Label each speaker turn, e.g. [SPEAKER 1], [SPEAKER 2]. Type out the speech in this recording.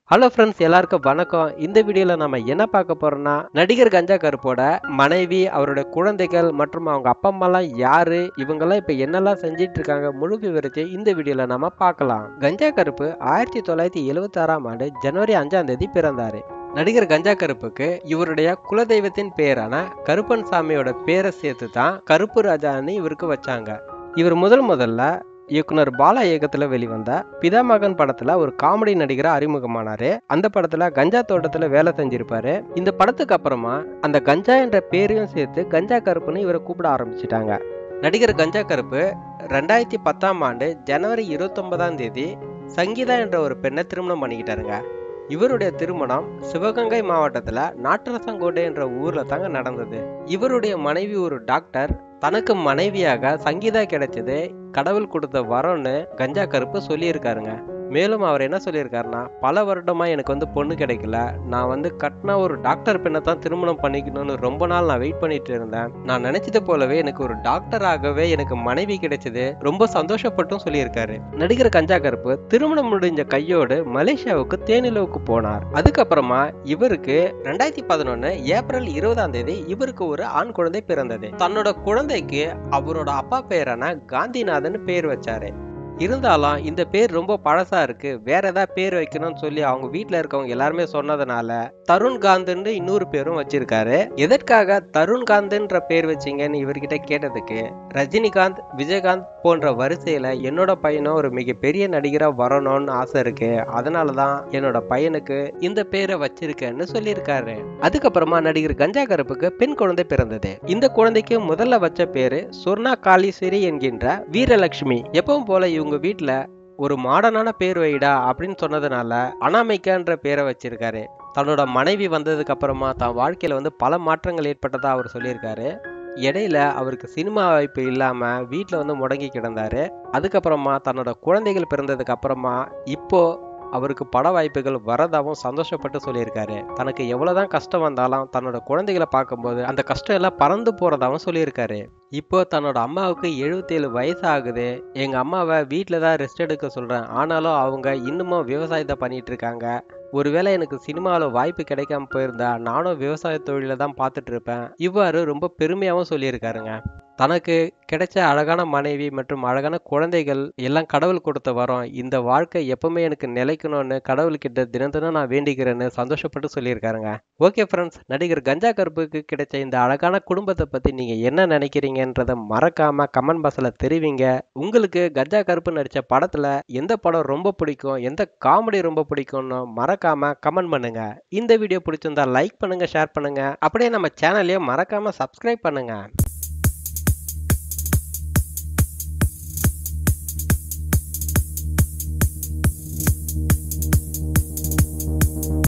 [SPEAKER 1] hello friends எல்லாருக்கும் வணக்கம் இந்த வீடியோவில் நம்ம என்ன பார்க்க போறோம்னா நடிகர் கஞ்சா கருப்போட மனைவி அவரோட குழந்தைகள் மற்றும் அவங்க அப்பா அம்மாலாம் யாரு இவங்கெல்லாம் இப்போ என்னெல்லாம் செஞ்சிட்டு இருக்காங்க முழு விவரத்தை இந்த வீடியோவில் நம்ம பார்க்கலாம் கஞ்சா கருப்பு ஆயிரத்தி தொள்ளாயிரத்தி எழுவத்தி ஆறாம் ஆண்டு ஜனவரி அஞ்சாம் தேதி பிறந்தாரு நடிகர் கஞ்சா கருப்புக்கு இவருடைய குலதெய்வத்தின் பேரான கருப்பன் சாமியோட பேரை சேர்த்து தான் கருப்பு ராஜான்னு இவருக்கு வச்சாங்க இவர் முதல் முதல்ல இயக்குனர் பாலா இயக்கத்துல வெளிவந்த பிதாமகன் படத்துல ஒரு காமெடி நடிகரா அறிமுகமானாரு அந்த படத்துல கஞ்சா தோட்டத்துல வேலை செஞ்சிருப்பாரு இந்த படத்துக்கு அப்புறமா அந்த கஞ்சா என்ற பேரையும் சேர்த்து கஞ்சா கருப்புன்னு இவரை கூப்பிட ஆரம்பிச்சிட்டாங்க நடிகர் கஞ்சா கருப்பு ரெண்டாயிரத்தி பத்தாம் ஆண்டு ஜனவரி இருபத்தொன்பதாம் தேதி சங்கீதா என்ற ஒரு பெண்ணை திருமணம் பண்ணிக்கிட்டாருங்க இவருடைய திருமணம் சிவகங்கை மாவட்டத்துல நாட்டரசங்கோட்டை என்ற ஊர்ல தாங்க நடந்தது இவருடைய மனைவி ஒரு டாக்டர் தனக்கு மனைவியாக சங்கீதா கிடைச்சது கடவுள் கொடுத்த வரம்னு கஞ்சா கருப்பு சொல்லியிருக்காருங்க மேலும் அவர் என்ன சொல்லியிருக்காருன்னா பல வருடமா எனக்கு வந்து பொண்ணு கிடைக்கல நான் வந்து கட்டின ஒரு டாக்டர் பெண்ணை தான் திருமணம் பண்ணிக்கணும்னு ரொம்ப நாள் நான் வெயிட் பண்ணிட்டு இருந்தேன் நான் நினைச்சது போலவே எனக்கு ஒரு டாக்டராகவே எனக்கு மனைவி கிடைச்சது ரொம்ப சந்தோஷப்பட்டும் சொல்லியிருக்காரு நடிகர் கஞ்சா கருப்பு திருமணம் முடிஞ்ச கையோடு மலேசியாவுக்கு தேனிலவுக்கு போனார் அதுக்கப்புறமா இவருக்கு ரெண்டாயிரத்தி பதினொன்னு ஏப்ரல் இருபதாம் தேதி இவருக்கு ஒரு ஆண் குழந்தை பிறந்தது தன்னோட குழந்தைக்கு அவரோட அப்பா பேரான காந்திநாதன் பேர் வச்சாரு இருந்தாலும் இந்த பேர் ரொம்ப பழசா இருக்கு வேற ஏதாவது பேர் வைக்கணும்னு சொல்லி அவங்க வீட்டில் இருக்கவங்க எல்லாருமே சொன்னதுனால தருண் காந்துன்னு இன்னொரு பேரும் வச்சிருக்காரு எதற்காக தருண் காந்துன்ற பேர் வச்சீங்கன்னு இவர்கிட்ட கேட்டதுக்கு ரஜினிகாந்த் விஜயகாந்த் போன்ற வரிசையில என்னோட பையனும் ஒரு மிகப்பெரிய நடிகரா வரணும்னு ஆசை இருக்கு அதனால தான் என்னோட பையனுக்கு இந்த பேரை வச்சிருக்கேன்னு சொல்லியிருக்காரு அதுக்கப்புறமா நடிகர் கஞ்சா கருப்புக்கு பெண் குழந்தை பிறந்தது இந்த குழந்தைக்கு முதல்ல வச்ச பேரு சொர்ணா காளீஸ்வரி என்கின்ற வீரலட்சுமி எப்பவும் போல இவங்க வீட்டுல ஒரு மாடர்னான பேர் வைடா அப்படின்னு சொன்னதுனால அனாமிகான்ற பேரை வச்சிருக்காரு தன்னோட மனைவி வந்ததுக்கு அப்புறமா தான் வாழ்க்கையில வந்து பல மாற்றங்கள் ஏற்பட்டதா அவர் சொல்லியிருக்காரு இடையில அவருக்கு சினிமா வாய்ப்பு இல்லாம வீட்டில் வந்து முடங்கி கிடந்தாரு அதுக்கப்புறமா தன்னோட குழந்தைகள் பிறந்ததுக்கு அப்புறமா இப்போ அவருக்கு பட வாய்ப்புகள் வரதாவும் சந்தோஷப்பட்டு சொல்லியிருக்காரு தனக்கு எவ்வளவுதான் கஷ்டம் வந்தாலும் தன்னோட குழந்தைகளை பார்க்கும்போது அந்த கஷ்டம் எல்லாம் பறந்து போறதாவும் சொல்லியிருக்காரு இப்போ தன்னோட அம்மாவுக்கு எழுபத்தேழு வயசு ஆகுது எங்க அம்மாவை வீட்டில் தான் ரெஸ்ட் எடுக்க சொல்றேன் ஆனாலும் அவங்க இன்னமும் விவசாயத்தை பண்ணிட்டு இருக்காங்க ஒருவேளை எனக்கு சினிமாவில் வாய்ப்பு கிடைக்காம போயிருந்தா நானும் விவசாய தொழில தான் பார்த்துட்டு இருப்பேன் இவ்வாறு ரொம்ப பெருமையாகவும் சொல்லியிருக்காருங்க தனக்கு கிடைச்ச அழகான மனைவி மற்றும் அழகான குழந்தைகள் எல்லாம் கடவுள் கொடுத்த வரோம் இந்த வாழ்க்கை எப்பவுமே எனக்கு நிலைக்கணும்னு கடவுள்கிட்ட தினம் தினம் நான் வேண்டிக்கிறேன்னு சந்தோஷப்பட்டு சொல்லியிருக்காருங்க ஓகே ஃப்ரெண்ட்ஸ் நடிகர் கஞ்சா கருப்புக்கு கிடைச்ச இந்த அழகான குடும்பத்தை பத்தி நீங்க என்ன நினைக்கிறீங்கன்றத மறக்காம கமெண்ட் பாக்ஸ்ல தெரிவிங்க உங்களுக்கு கஞ்சா கருப்பு நடிச்ச படத்துல எந்த படம் ரொம்ப பிடிக்கும் எந்த காமெடி ரொம்ப பிடிக்கும்னு மறக்காம கமெண்ட் பண்ணுங்க இந்த வீடியோ பிடிச்சிருந்தா லைக் பண்ணுங்க ஷேர் பண்ணுங்க அப்படியே நம்ம சேனலையும் மறக்காம சப்ஸ்கிரைப் பண்ணுங்க